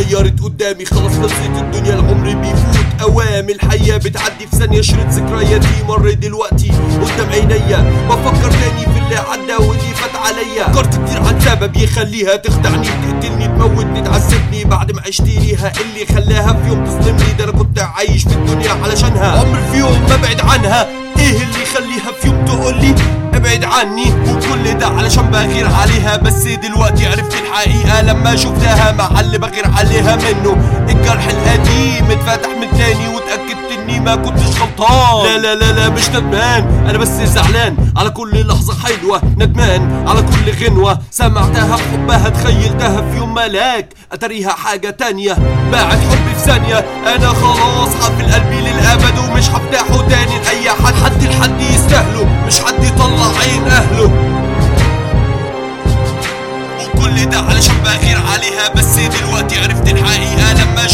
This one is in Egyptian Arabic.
اتغيرت قدامي خلاص خلصت الدنيا العمر بيفوت اوام الحياة بتعدي في ثانية شريط ذكرياتي مر دلوقتي قدام عينيا بفكر تاني في اللي عدى واللي فات عليا فكرت كتير عن سبب يخليها تخدعني تقتلني تموتني تعذبني بعد ما عشت ليها اللي خلاها في يوم تظلمني ده انا كنت عايش في الدنيا علشانها عمر في يوم ما ابعد عنها ايه اللي يخليها في يوم تقولي ابعد عني وكل ده علشان بغير عليها بس دلوقتي عرفت الحقيقة لما شفتها مع اللي بغير عليها منه الجرح القديم اتفتح من تاني واتأكدت اني ما كنتش غلطان لا لا لا لا مش ندمان انا بس زعلان على كل لحظة حلوة ندمان على كل غنوة سمعتها بحبها تخيلتها في يوم ملاك اتريها حاجة تانية باعت حبي في ثانية انا خلاص حافل قلبي للابد ومش هفتحه تاني لاي حد حد لحد يستاهله مش حد يطلع عين اهله وكل ده علشان بغير عليها بس دلوقتي عرفت الحقيقة لما